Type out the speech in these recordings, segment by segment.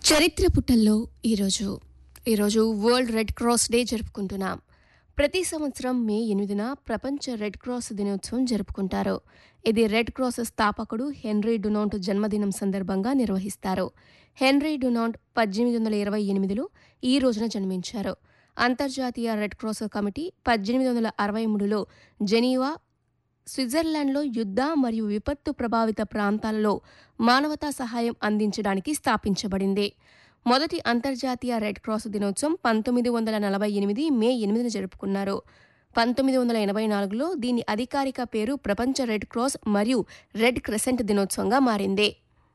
చరిత్ర పుటల్లో ఈరోజు ఈరోజు వరల్డ్ రెడ్ క్రాస్ డే జరుపుకుంటున్నాం ప్రతి సంవత్సరం మే ఎనిమిదిన ప్రపంచ రెడ్ క్రాస్ దినోత్సవం జరుపుకుంటారు ఇది రెడ్ క్రాస్ స్థాపకుడు హెన్రీ డునాంట్ జన్మదినం సందర్భంగా నిర్వహిస్తారు హెన్రీ డునాంట్ పద్దెనిమిది వందల ఇరవై ఎనిమిదిలో ఈ రోజున జన్మించారు అంతర్జాతీయ రెడ్ క్రాస్ కమిటీ పద్దెనిమిది వందల అరవై మూడులో జెనీవా స్విట్జర్లాండ్లో యుద్ధ మరియు విపత్తు ప్రభావిత ప్రాంతాలలో మానవతా సహాయం అందించడానికి స్థాపించబడింది మొదటి అంతర్జాతీయ రెడ్ క్రాస్ దినోత్సవం పంతొమ్మిది వందల నలభై ఎనిమిది మే ఎనిమిదిన జరుపుకున్నారు పంతొమ్మిది వందల ఎనభై నాలుగులో దీని అధికారిక పేరు ప్రపంచ రెడ్ క్రాస్ మరియు రెడ్ క్రెసెంట్ దినోత్సవంగా మారింది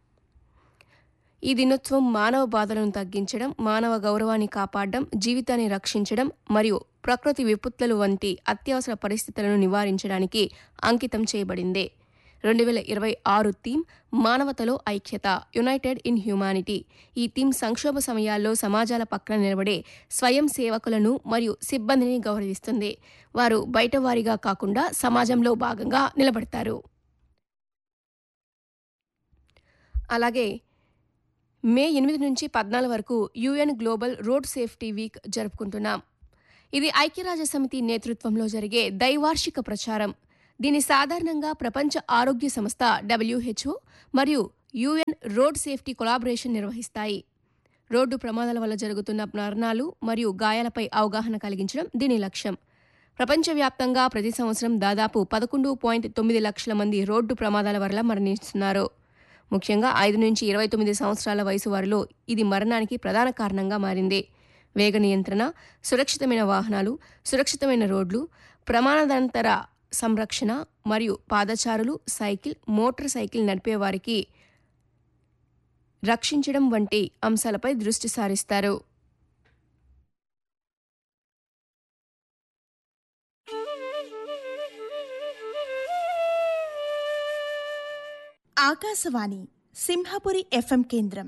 ఈ దినోత్సవం మానవ బాధలను తగ్గించడం మానవ గౌరవాన్ని కాపాడడం జీవితాన్ని రక్షించడం మరియు ప్రకృతి విపత్తులు వంటి అత్యవసర పరిస్థితులను నివారించడానికి అంకితం చేయబడింది రెండు వేల ఇరవై ఆరు థీమ్ మానవతలో ఐక్యత యునైటెడ్ ఇన్ హ్యూమానిటీ ఈ థీమ్ సంక్షోభ సమయాల్లో సమాజాల పక్కన నిలబడే స్వయం సేవకులను మరియు సిబ్బందిని గౌరవిస్తుంది వారు బయటవారిగా కాకుండా సమాజంలో భాగంగా నిలబడతారు అలాగే మే ఎనిమిది నుంచి పద్నాలుగు వరకు UN global road safety week జరుపుకుంటున్నాం ఇది ఐక్యరాజ్య సమితి నేతృత్వంలో జరిగే దైవార్షిక ప్రచారం దీని సాధారణంగా ప్రపంచ ఆరోగ్య సంస్థ డబ్ల్యూహెచ్ఓ మరియు యుఎన్ రోడ్ సేఫ్టీ కొలాబరేషన్ నిర్వహిస్తాయి రోడ్డు ప్రమాదాల వల్ల జరుగుతున్న మరణాలు మరియు గాయాలపై అవగాహన కలిగించడం దీని లక్ష్యం ప్రపంచవ్యాప్తంగా ప్రతి సంవత్సరం దాదాపు పదకొండు పాయింట్ తొమ్మిది లక్షల మంది రోడ్డు ప్రమాదాల వల్ల మరణిస్తున్నారు ముఖ్యంగా ఐదు నుంచి ఇరవై తొమ్మిది సంవత్సరాల వయసు వారిలో ఇది మరణానికి ప్రధాన కారణంగా మారింది వేగ నియంత్రణ సురక్షితమైన వాహనాలు సురక్షితమైన రోడ్లు ప్రమాదానంతర సంరక్షణ మరియు పాదచారులు సైకిల్ మోటార్ సైకిల్ నడిపే వారికి రక్షించడం వంటి అంశాలపై దృష్టి సారిస్తారు ఆకాశవాణి సింహపురి ఎఫ్ఎం కేంద్రం